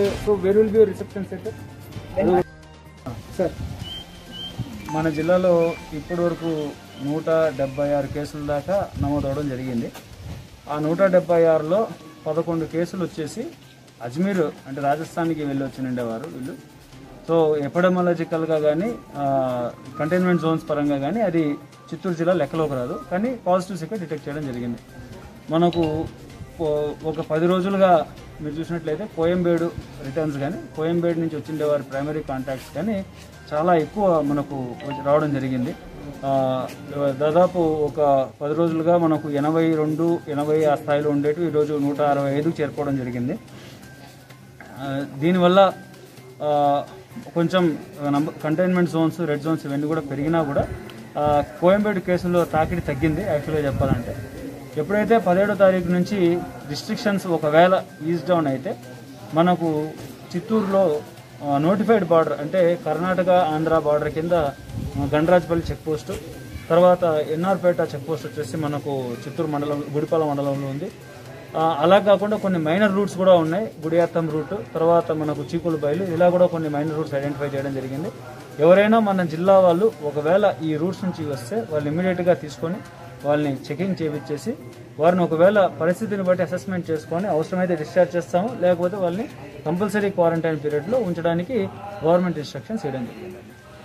so where will be reception centre sir మన జిల్లాలో ఇప్పటి వరకు నూట డెబ్బై ఆరు కేసుల దాకా నమోదవడం జరిగింది ఆ నూట డెబ్బై ఆరులో పదకొండు కేసులు వచ్చేసి అజ్మీర్ అంటే రాజస్థాన్కి వెళ్ళి వచ్చి ఉండేవారు వీళ్ళు సో ఎపిడమాలజికల్గా కానీ కంటైన్మెంట్ జోన్స్ పరంగా కానీ అది చిత్తూరు జిల్లా లెక్కలోకి రాదు కానీ పాజిటివ్స్ ఇక్కడ డిటెక్ట్ చేయడం జరిగింది మనకు ఓ- ఒక పది రోజులుగా మీరు చూసినట్లయితే కోయంబేడు రిటర్న్స్ కానీ కోయంబేడు నుంచి వచ్చిండే వారి ప్రైమరీ కాంటాక్ట్స్ కానీ చాలా ఎక్కువ మనకు వచ్చి- రావడం జరిగింది ఆ, దాదాపు ఒక పది రోజులుగా మనకు ఎనభై రెండు ఎనభై ఆ స్థాయిలో ఉండేవి ఈరోజు నూట అరవై ఐదుకు చేరుకోవడం జరిగింది ఆ, దీనివల్ల ఆ, కొంచెం number containment zones red zones ఇవన్నీ కూడా పెరిగినా కూడా ఆ, కోయంబేడు కేసులో తాకిడి తగ్గింది యాక్చువల్గా చెప్పాలంటే ఎప్పుడైతే పదిహేడో తారీఖు నుంచి రిస్ట్రిక్షన్స్ ఒకవేళ ఈజ్ డౌన్ అయితే మనకు చిత్తూరులో నోటిఫైడ్ బార్డర్ అంటే కర్ణాటక ఆంధ్ర బార్డర్ కింద ఆ, గండ్రాజపల్లి చెక్ పోస్ట్ తర్వాత ఎన్ఆర్పేట చెక్ పోస్ట్ వచ్చేసి మనకు చిత్తూరు మండలం గుడిపాల మండలంలో ఉంది ఆ, అలా కాకుండా కొన్ని మైనర్ రూట్స్ కూడా ఉన్నాయి గుడియాత్తం రూట్ తర్వాత మనకు చీకులు బయలు ఇలా కూడా కొన్ని మైనర్ రూట్స్ ఐడెంటిఫై చేయడం జరిగింది ఎవరైనా మన జిల్లా వాళ్ళు ఒకవేళ ఈ రూట్స్ నుంచి వస్తే వాళ్ళు ఇమీడియట్గా తీసుకొని వాళ్ళని చెకింగ్ చేయించేసి వారిని ఒకవేళ పరిస్థితిని బట్టి అసెస్మెంట్ చేసుకొని అవసరమైతే డిశ్చార్జ్ చేస్తాము లేకపోతే వాళ్ళని కంపల్సరీ క్వారంటైన్ పీరియడ్లో ఉంచడానికి గవర్నమెంట్ ఇన్స్ట్రక్షన్స్ ఇవ్వడం జరిగింది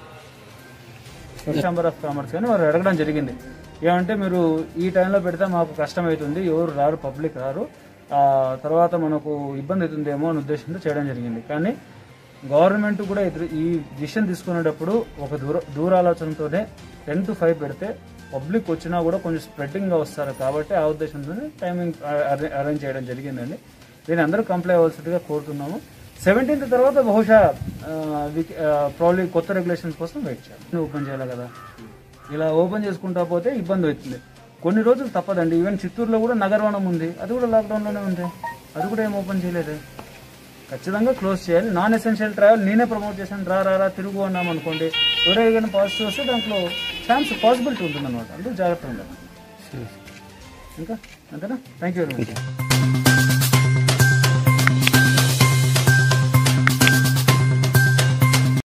ఛాంబర్ ఆఫ్ కామర్స్ కానీ వారు అడగడం జరిగింది ఏమంటే మీరు ఈ టైంలో పెడితే మాకు కష్టం అవుతుంది ఎవరు రారు పబ్లిక్ రారు ఆ తర్వాత మనకు ఇబ్బంది అవుతుందేమో అనే ఉద్దేశంతో చేయడం జరిగింది కానీ గవర్నమెంట్ కూడా ఎదురు ఈ డిసిషన్ తీసుకునేటప్పుడు ఒక దూర దూరాలోచనతోనే టెన్ టు ఫైవ్ పెడితే పబ్లిక్ వచ్చినా కూడా కొంచెం స్ప్రెడ్డింగ్గా వస్తారు కాబట్టి ఆ ఉద్దేశంతోనే టైమింగ్ అరేంజ్ చేయడం జరిగిందండి దీన్ని అందరూ కంప్లై అవ్వాల్సిందిగా కోరుతున్నాము సెవెంటీన్త్ తర్వాత బహుశా ప్రాబ్లీ కొత్త రెగ్యులేషన్స్ కోసం వెయిట్ చేయాలి ఓపెన్ చేయాలి కదా ఇలా ఓపెన్ చేసుకుంటా పోతే ఇబ్బంది అవుతుంది కొన్ని రోజులు తప్పదండి ఈవెన్ చిత్తూరులో కూడా నగరవనం ఉంది అది కూడా లాక్డౌన్లోనే ఉంది అది కూడా ఏం ఓపెన్ చేయలేదు ఖచ్చితంగా క్లోజ్ చేయాలి నాన్ ఎసెన్షియల్ ట్రావెల్ నేనే ప్రమోట్ చేశాను రా రా రా తిరుగు అన్నాం అనుకోండి ఎవరైనా పాజిటివ్ వస్తే దాంట్లో ఛాన్స్ పాసిబిలిటీ ఉంటుంది అనమాట అందుకు జాగ్రత్త ఉండాలి ఇంకా అంతేనా థ్యాంక్ యూ వెరీ మచ్